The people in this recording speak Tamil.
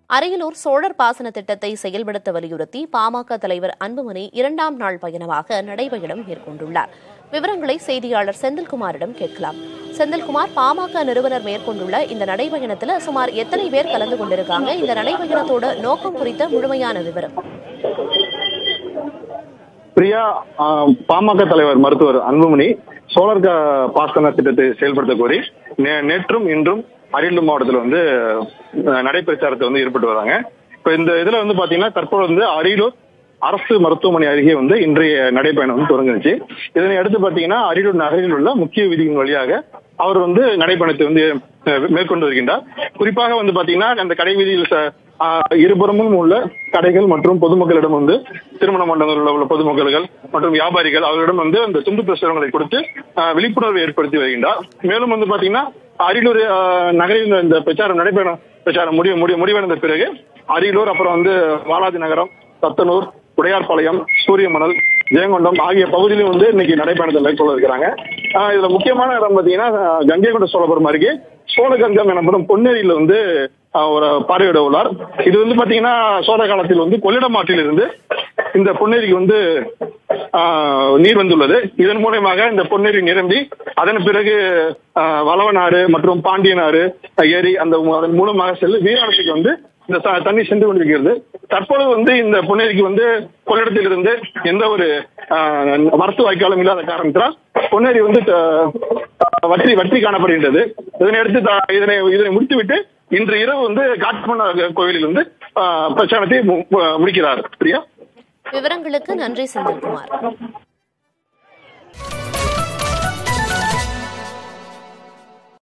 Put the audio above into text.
அரியலூர் சோழர் பாசன திட்டத்தை செயல்படுத்த வலியுறுத்தி பாமக தலைவர் அன்புமணி இரண்டாம் நாள் பயணமாக நடைபயணம் மேற்கொண்டுள்ளார் விவரங்களை செய்தியாளர் செந்தில்குமாரிடம் கேட்கலாம் செந்தில்குமார் பாமக நிறுவனர் மேற்கொண்டுள்ள இந்த நடைபயணத்தில் சுமார் எத்தனை பேர் கலந்து கொண்டிருக்காங்க இந்த நடைபயணத்தோட நோக்கம் குறித்த முழுமையான விவரம் பிரியா ஆஹ், பாமக தலைவர் மருத்துவர் அன்புமணி சோழர் க- பாசன திட்டத்தை செயல்படுத்த கோரி நே- நேற்றும் இன்றும் அரியலூர் மாவட்டத்தில் வந்து அஹ், நடைப்பிரச்சாரத்தை வந்து ஈடுபட்டு வராங்க இப்ப இந்த இதுல வந்து பாத்தீங்கன்னா தற்போது வந்து அரியலூர் அரசு மருத்துவமனை அருகே வந்து இன்றைய நடைப்பயணம் வந்து தொடங்குச்சு இதனை அடுத்து பாத்தீங்கன்னா அரியலூர் நகரில் உள்ள முக்கிய வீதியின் வழியாக அவர் வந்து நடைப்பயணத்தை வந்து அஹ், மேற்கொண்டு வருகின்றார் குறிப்பாக வந்து பாத்தீங்கன்னா அந்த கடை வீதியில் ச- ஆஹ், இருபுறமும் உள்ள கடைகள் மற்றும் பொதுமக்களிடம் வந்து திருமண மண்டபங்களில் உள்ள பொதுமக்கள் மற்றும் வியாபாரிகள் அவர்களிடம் வந்து அந்த துண்டு பிரசுரங்களை கொடுத்து ஆஹ், விழிப்புணர்வு ஏற்படுத்தி வருகின்றார் மேலும் வந்து பாத்தீங்கன்னா அரியலூர் ஆஹ், நகரில் இந்த- இந்த பிரச்சாரம் நடைபெறும் பிரச்சாரம் முடிவு முடிவு முடிவடைந்த பிறகு அரியலூர் அப்புறம் வந்து வாலாஜி நகரம் சத்தனூர் உடையார்பாளையம் சூரியமணல் ஜெயங்கொண்டம் ஆகிய பகுதியிலும் வந்து இன்னைக்கு நடைபயணத்தை மேற்கொள்ள இருக்கிறாங்க ஆஹ், இதுல முக்கியமான இடம் பாத்தீங்கன்னா ஆஹ், கங்கைகொண்ட சோழபுரம் அருகே சோழகங்கம் எனப்படும் பொன்னேரியில வந்து ஆஹ், ஒரு பார்வையிட உள்ளார் இது வந்து பாத்தீங்கன்னா சோழ காலத்தில் வந்து கொள்ளிடம் இருந்து இந்த பொன்னேரிக்கு வந்து ஆஹ், நீர் வந்துள்ளது இதன் மூலயமாக இந்த பொன்னேரி நிரம்பி அதன் பிறகு ஆஹ், வளவனாறு மற்றும் பாண்டியனாறு ஏரி அந்த அதன் மூலமாக செல்லு வீராணத்துக்கு வந்து இந்த த- தண்ணி சென்று கொண்டிருக்கிறது தற்பொழுது வந்து இந்த பொன்னேரிக்கு வந்து கொள்ளிடத்தில் இருந்து எந்த ஒரு ஆஹ், வரத்து வாய்க்காலும் இல்லாத காரணத்தினால் பொன்னேரி வந்து த- வற்றி வற்றி காணப்படுகின்றது இதனை அடுத்து த- இதனை இதனை முடித்துவிட்டு இன்று இரவு வந்து காட்டுமன்னார் கோவிலில் வந்து ஆஹ், பிரச்சாரத்தை மு- மு- முடிக்கிறார் பிரியா விவரங்களுக்கு நன்றி செந்தில்குமார்